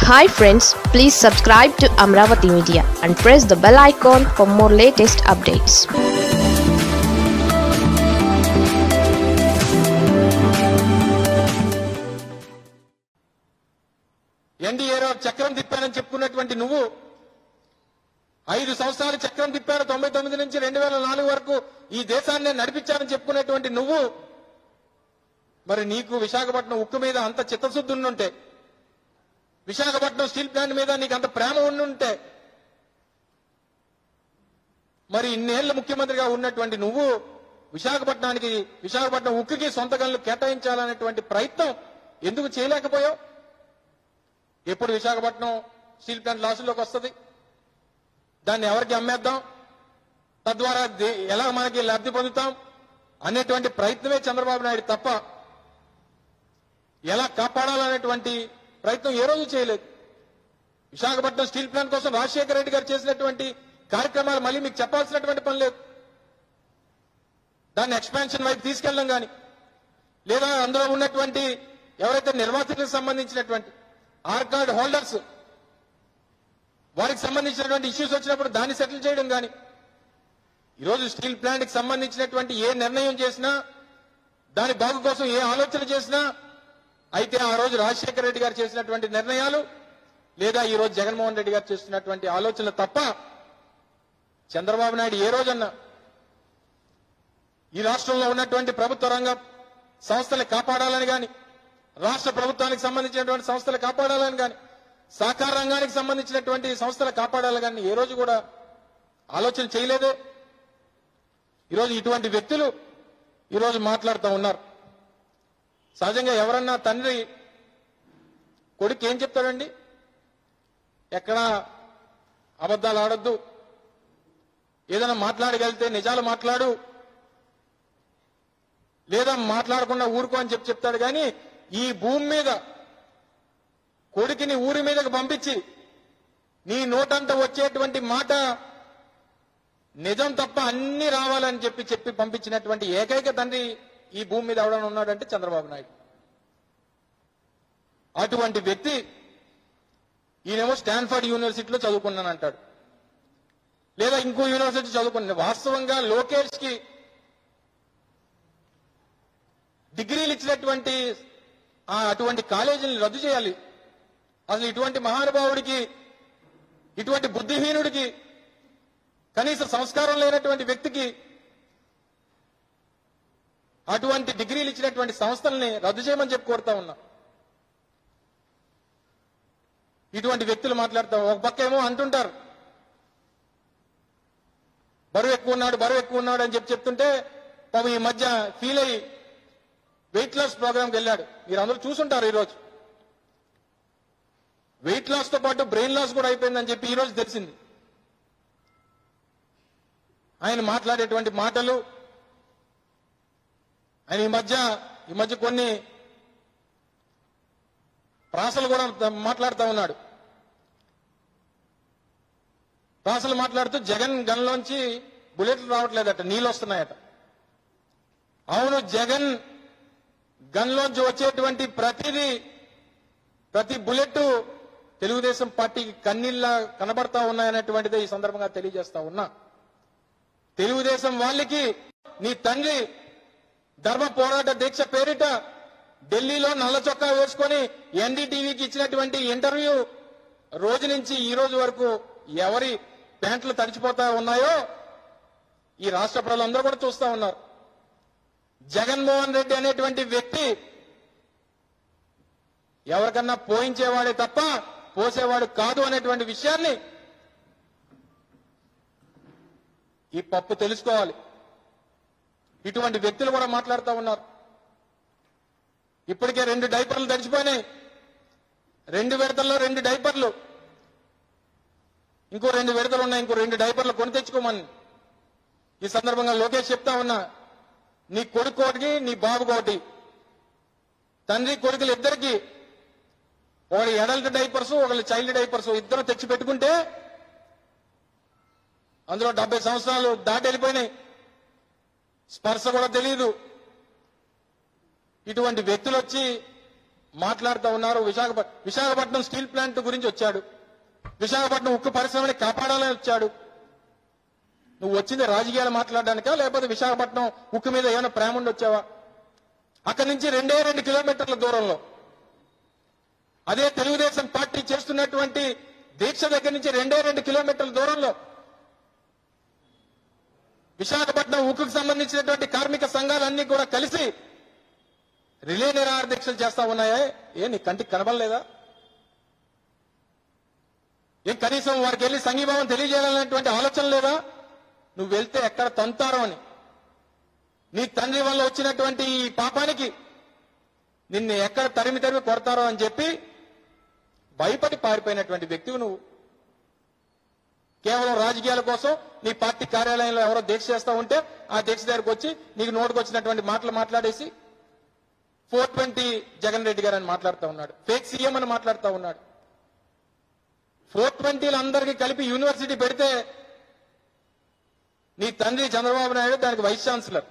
hi friends please subscribe to Amaravati media and press the bell icon for more latest updates ఎన్డీఏలో చక్రం తిప్పానని చెప్పుకున్నటువంటి నువ్వు ఐదు సంవత్సరాలు చక్రం తిప్పాను తొంభై తొమ్మిది నుంచి రెండు వేల నాలుగు వరకు ఈ దేశాన్ని నడిపించానని చెప్పుకునేటువంటి నువ్వు మరి నీకు విశాఖపట్నం ఉక్కు మీద అంత చిత్తశుద్ధి ఉండుంటే విశాఖపట్నం స్టీల్ ప్లాంట్ మీద నీకు అంత ప్రేమ ఉండుంటే మరి ఇన్నేళ్ల ముఖ్యమంత్రిగా ఉన్నటువంటి నువ్వు విశాఖపట్నానికి విశాఖపట్నం ఉక్కుకి సొంత గనులు కేటాయించాలనేటువంటి ప్రయత్నం ఎందుకు చేయలేకపోయావు ఎప్పుడు విశాఖపట్నం స్టీల్ ప్లాంట్ లాసుల్లోకి వస్తుంది దాన్ని ఎవరికి అమ్మేద్దాం తద్వారా దే- ఎలా మనకి లబ్ధి పొందుతాం అనేటువంటి ప్రయత్నమే చంద్రబాబు నాయుడు తప్ప ఎలా కాపాడాలనేటువంటి ప్రయత్నం ఏ రోజు చేయలేదు విశాఖపట్నం స్టీల్ ప్లాంట్ కోసం రాజశేఖర రెడ్డి గారు చేసినటువంటి కార్యక్రమాలు మళ్ళీ మీకు చెప్పాల్సినటువంటి పని లేదు దాన్ని ఎక్స్పాన్షన్ వైపు తీసుకెళ్ళడం కానీ లేదా అందులో ఉన్నటువంటి ఎవరైతే నిర్వాసితులకు సంబంధించినటువంటి ఆర్ కార్డ్ హోల్డర్స్ వారికి సంబంధించినటువంటి ఇష్యూస్ వచ్చినప్పుడు దాన్ని సెటిల్ చేయడం కానీ ఈరోజు స్టీల్ ప్లాంట్ కి సంబంధించినటువంటి ఏ నిర్ణయం చేసినా దాని బాగు కోసం ఏ ఆలోచన చేసినా అయితే ఆ రోజు రాజశేఖర రెడ్డి గారు చేసినటువంటి నిర్ణయాలు లేదా ఈ రోజు జగన్మోహన్ రెడ్డి గారు చేస్తున్నటువంటి ఆలోచనలు తప్ప చంద్రబాబు నాయుడు ఏ రోజన్నా ఈ రాష్ట్రంలో ఉన్నటువంటి ప్రభుత్వ రంగ సంస్థలు కాపాడాలని గాని రాష్ట్ర ప్రభుత్వానికి సంబంధించినటువంటి సంస్థలు కాపాడాలని గాని సహకార రంగానికి సంబంధించినటువంటి సంస్థలు కాపాడాలని కానీ ఏ రోజు కూడా ఆలోచన చేయలేదే ఈరోజు ఇటువంటి వ్యక్తులు ఈరోజు మాట్లాడుతూ ఉన్నారు సహజంగా ఎవరన్నా తండ్రి కొడుకు ఏం చెప్తాడండి ఎక్కడా అబద్ధాలు ఆడొద్దు ఏదైనా మాట్లాడగలిగితే నిజాలు మాట్లాడు లేదా మాట్లాడకుండా ఊరుకో అని చెప్పి చెప్తాడు కానీ ఈ భూమి మీద కొడుకుని ఊరి మీదకి పంపించి నీ నోటంతా వచ్చేటువంటి మాట నిజం తప్ప అన్ని రావాలని చెప్పి చెప్పి పంపించినటువంటి ఏకైక తండ్రి ఈ భూమి మీద ఎవడన్నా ఉన్నాడంటే చంద్రబాబు నాయుడు అటువంటి వ్యక్తి ఈయనేమో స్టాన్ఫర్డ్ యూనివర్సిటీలో చదువుకున్నాను అంటాడు లేదా ఇంకో యూనివర్సిటీ చదువుకున్నాను వాస్తవంగా లోకేష్ కి డిగ్రీలు ఇచ్చినటువంటి ఆ అటువంటి కాలేజీని రద్దు చేయాలి అసలు ఇటువంటి మహానుభావుడికి ఇటువంటి బుద్ధిహీనుడికి కనీస సంస్కారం లేనటువంటి వ్యక్తికి అటువంటి డిగ్రీలు ఇచ్చినటువంటి సంస్థల్ని రద్దు చేయమని చెప్పి కోరుతా ఉన్నా ఇటువంటి వ్యక్తులు మాట్లాడతాం ఒక పక్క ఏమో అంటుంటారు బరువు ఎక్కువ ఉన్నాడు బరువు ఎక్కువ ఉన్నాడు అని చెప్పి చెప్తుంటే పాపం ఈ మధ్య ఫీల్ అయ్యి వెయిట్ లాస్ ప్రోగ్రామ్కి వెళ్ళాడు మీరు అందరూ చూసుంటారు ఈరోజు వెయిట్ లాస్ తో పాటు బ్రెయిన్ లాస్ కూడా అయిపోయిందని చెప్పి ఈ రోజు తెలిసింది ఆయన మాట్లాడేటువంటి మాటలు ఆయన ఈ మధ్య ఈ మధ్య కొన్ని ప్రాసలు కూడా మాట్లాడుతూ ఉన్నాడు ప్రాసలు మాట్లాడుతూ జగన్ గన్లోంచి బుల్లెట్లు రావట్లేదట నీళ్ళు వస్తున్నాయట అవును జగన్ గన్లోంచి వచ్చేటువంటి ప్రతిదీ ప్రతి బుల్లెట్ తెలుగుదేశం పార్టీకి కన్నీళ్ళ కనబడతా ఉన్నాయనేటువంటిదే ఈ సందర్భంగా తెలియజేస్తా ఉన్నా తెలుగుదేశం వాళ్ళకి నీ తండ్రి ధర్మ పోరాట దీక్ష పేరిట ఢిల్లీలో నల్ల చొక్కా వేసుకొని ఎన్డీటీవీకి ఇచ్చినటువంటి ఇంటర్వ్యూ రోజు నుంచి ఈ రోజు వరకు ఎవరి ప్యాంట్లు తడిచిపోతా ఉన్నాయో ఈ రాష్ట్ర ప్రజలందరూ కూడా చూస్తా ఉన్నారు జగన్మోహన్ రెడ్డి అనేటువంటి వ్యక్తి ఎవరికన్నా పోయించేవాడే తప్ప పోసేవాడు కాదు అనేటువంటి విషయాన్ని ఈ పప్పు తెలుసుకోవాలి ఇటువంటి వ్యక్తులు కూడా మాట్లాడుతూ ఉన్నారు ఇప్పటికే రెండు డైపర్లు తడిచిపోయినాయి రెండు విడతల్లో రెండు డైపర్లు ఇంకో రెండు విడతలు ఉన్నాయి ఇంకో రెండు డైపర్లు కొని తెచ్చుకోమని ఈ సందర్భంగా లోకేష్ చెప్తా ఉన్నా నీ కొడుకు ఒకటి నీ బాబు ఒకటి తండ్రి కొడుకులు ఇద్దరికి ఒకటి అడల్ట్ డైపర్స్ ఒకళ్ళు చైల్డ్ డైపర్స్ ఇద్దరు తెచ్చి పెట్టుకుంటే అందులో డెబ్బై సంవత్సరాలు దాటి వెళ్ళిపోయినాయి స్పర్శ కూడా తెలియదు ఇటువంటి వ్యక్తులు వచ్చి మాట్లాడుతూ ఉన్నారు విశాఖపట్నం విశాఖపట్నం స్టీల్ ప్లాంట్ గురించి వచ్చాడు విశాఖపట్నం ఉక్కు పరిశ్రమని కాపాడాలని వచ్చాడు నువ్వు వచ్చింది రాజకీయాలు మాట్లాడడానికా లేకపోతే విశాఖపట్నం ఉక్కు మీద ఏమైనా ప్రేమ ఉండి వచ్చావా అక్కడి నుంచి రెండే రెండు కిలోమీటర్ల దూరంలో అదే తెలుగుదేశం పార్టీ చేస్తున్నటువంటి దీక్ష దగ్గర నుంచి రెండే రెండు కిలోమీటర్ల దూరంలో విశాఖపట్నం ఉక్కుకు సంబంధించినటువంటి కార్మిక సంఘాలన్నీ కూడా కలిసి రిలే నిరాహార దీక్షలు చేస్తా ఉన్నాయే ఏ నీ కంటికి కనబడలేదా ఏం కనీసం వారికి వెళ్ళి సంఘీభావం తెలియజేయాలనేటువంటి ఆలోచన లేదా నువ్వు వెళ్తే ఎక్కడ తంతారో అని నీ తండ్రి వల్ల వచ్చినటువంటి ఈ పాపానికి నిన్ను ఎక్కడ తరిమి తరిమి కొడతారో అని చెప్పి భయపడి పారిపోయినటువంటి వ్యక్తివి నువ్వు కేవలం రాజకీయాల కోసం నీ పార్టీ కార్యాలయంలో ఎవరో దీక్ష చేస్తా ఉంటే ఆ దీక్ష దగ్గరకు వచ్చి నీకు నోటుకు వచ్చినటువంటి మాటలు మాట్లాడేసి ఫోర్ ట్వంటీ జగన్ రెడ్డి గారు అని మాట్లాడుతూ ఉన్నాడు ఫేక్ సీఎం అని మాట్లాడుతూ ఉన్నాడు ఫోర్ ట్వంటీలు అందరికీ కలిపి యూనివర్సిటీ పెడితే నీ తండ్రి చంద్రబాబు నాయుడు దానికి vice chancellor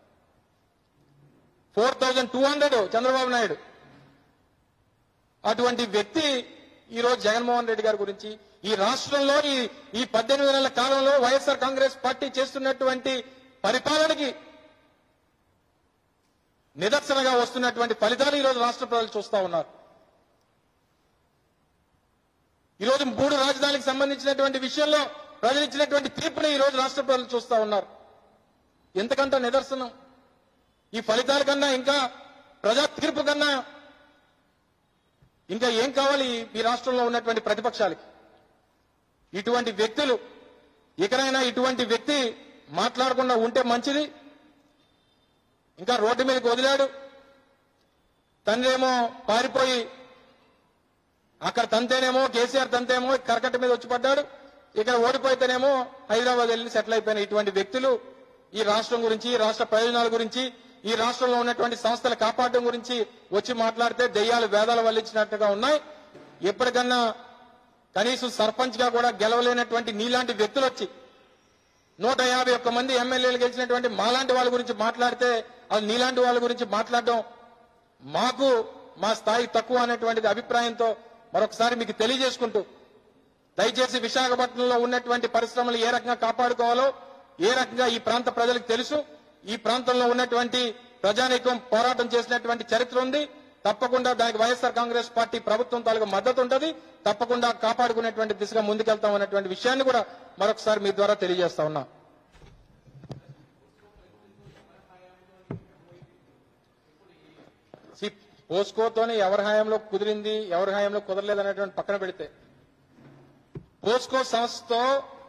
four thousand two hundred Chandrababu Naidu అటువంటి వ్యక్తి ఈ రోజు జగన్మోహన్ రెడ్డి గారి గురించి ఈ రాష్ట్రంలో ఈ ఈ పద్దెనిమిది నెలల కాలంలో వైఎస్ఆర్ కాంగ్రెస్ పార్టీ చేస్తున్నటువంటి పరిపాలనకి నిదర్శనగా వస్తున్నటువంటి ఫలితాలు ఈ రోజు రాష్ట్ర ప్రజలు చూస్తా ఉన్నారు ఈ రోజు మూడు రాజధానికి సంబంధించినటువంటి విషయంలో ప్రజలు ఇచ్చినటువంటి తీర్పుని ఈ రోజు రాష్ట్ర ప్రజలు చూస్తా ఉన్నారు ఎంతకంటే నిదర్శనం ఈ ఫలితాల కన్నా ఇంకా ప్రజా తీర్పు కన్నా ఇంకా ఏం కావాలి ఈ- ఈ రాష్ట్రంలో ఉన్నటువంటి ప్రతిపక్షాలకి ఇటువంటి వ్యక్తులు ఇకనైనా ఇటువంటి వ్యక్తి మాట్లాడకుండా ఉంటే మంచిది ఇంకా రోడ్డు మీదకి వదిలాడు తండ్రి ఏమో పారిపోయి అక్కడ తంతేనేమో కేసీఆర్ తంతేమో కరకట్ట మీద వచ్చి పడ్డాడు ఇక్కడ ఓడిపోతేనేమో హైదరాబాద్ వెళ్ళి సెటిల్ అయిపోయిన ఇటువంటి వ్యక్తులు ఈ రాష్ట్రం గురించి ఈ రాష్ట్ర ప్రయోజనాల గురించి ఈ రాష్ట్రంలో ఉన్నటువంటి సంస్థలు కాపాడడం గురించి వచ్చి మాట్లాడితే దెయ్యాలు వేదాలు వల్లించినట్టుగా ఉన్నాయి ఎప్పటికన్నా కనీసం సర్పంచ్ గా కూడా గెలవలేనటువంటి నీలాంటి వ్యక్తులు వచ్చి నూట యాభై ఒక్క మంది ఎమ్మెల్యేలు గెలిచినటువంటి మాలాంటి వాళ్ళ గురించి మాట్లాడితే అది నీలాంటి వాళ్ళ గురించి మాట్లాడడం మాకు మా స్థాయి తక్కువ అనేటువంటిది అభిప్రాయంతో మరొకసారి మీకు తెలియజేసుకుంటూ దయచేసి విశాఖపట్నంలో ఉన్నటువంటి పరిశ్రమలు ఏ రకంగా కాపాడుకోవాలో ఏ రకంగా ఈ ప్రాంత ప్రజలకు తెలుసు ఈ ప్రాంతంలో ఉన్నటువంటి ప్రజానీకం పోరాటం చేసినటువంటి చరిత్ర ఉంది తప్పకుండా దానికి వైఎస్ఆర్ కాంగ్రెస్ పార్టీ ప్రభుత్వం తాలూకు మద్దతు ఉంటుంది తప్పకుండా కాపాడుకునేటువంటి దిశగా ముందుకెళ్తాం అనేటువంటి విషయాన్ని కూడా మరొకసారి మీ ద్వారా తెలియజేస్తా ఉన్నా See, పోస్కోతోనే ఎవరి హయాంలో కుదిరింది ఎవరి హయాంలో కుదరలేదు అనేటువంటి పక్కన పెడితే పోస్కో సంస్థతో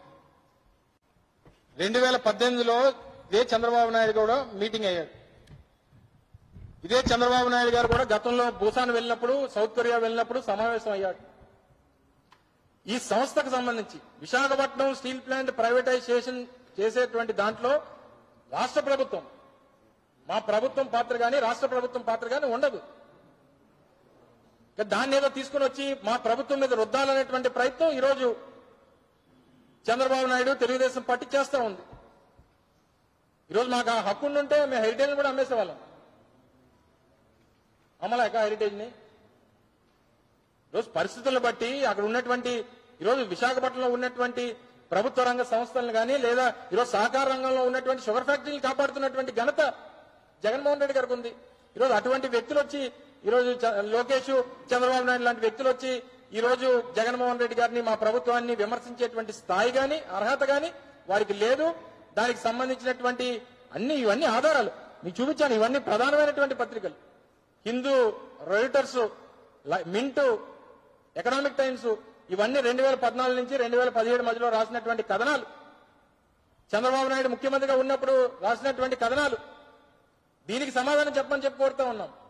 రెండు వేల పద్దెనిమిదిలో ఇదే చంద్రబాబు నాయుడు కూడా మీటింగ్ అయ్యాడు ఇదే చంద్రబాబు నాయుడు గారు కూడా గతంలో భూసాన్ వెళ్ళినప్పుడు సౌత్ కొరియా వెళ్ళినప్పుడు సమావేశం అయ్యాడు ఈ సంస్థకు సంబంధించి విశాఖపట్నం స్టీల్ ప్లాంట్ ప్రైవేటైజేషన్ చేసేటువంటి దాంట్లో రాష్ట్ర ప్రభుత్వం మా ప్రభుత్వం పాత్ర కానీ రాష్ట్ర ప్రభుత్వం పాత్ర కానీ ఉండదు ఇక దాన్ని ఏదో తీసుకుని వచ్చి మా ప్రభుత్వం మీద రుద్దాలనేటువంటి ప్రయత్నం ఈరోజు చంద్రబాబు నాయుడు తెలుగుదేశం పార్టీ చేస్తా ఉంది ఈరోజు మాకు ఆ హక్కు ఉంటే మేము హెరిటేజ్ కూడా అమ్మేసేవాళ్ళం అమ్మలేక హెరిటేజ్ని ఈరోజు పరిస్థితులను బట్టి అక్కడ ఉన్నటువంటి ఈరోజు విశాఖపట్నంలో ఉన్నటువంటి ప్రభుత్వ రంగ సంస్థలను కానీ లేదా ఈరోజు సహకార రంగంలో ఉన్నటువంటి షుగర్ ఫ్యాక్టరీని కాపాడుతున్నటువంటి ఘనత జగన్మోహన్ రెడ్డి గారికి ఉంది ఈరోజు అటువంటి వ్యక్తులు వచ్చి ఈరోజు చ- లోకేష్ చంద్రబాబు నాయుడు లాంటి వ్యక్తులు వచ్చి ఈ రోజు జగన్మోహన్ రెడ్డి గారిని మా ప్రభుత్వాన్ని విమర్శించేటువంటి స్థాయి గాని అర్హత గాని వారికి లేదు దానికి సంబంధించినటువంటి అన్ని ఇవన్నీ ఆధారాలు మీకు చూపించాను ఇవన్నీ ప్రధానమైనటువంటి పత్రికలు Hindu Reuters Mint Economic Times ఇవన్నీ రెండు వేల పద్నాలుగు నుంచి రెండు వేల పదిహేడు మధ్యలో రాసినటువంటి కథనాలు చంద్రబాబు నాయుడు ముఖ్యమంత్రిగా ఉన్నప్పుడు రాసినటువంటి కథనాలు దీనికి సమాధానం చెప్పమని చెప్పి కోరుతా ఉన్నాం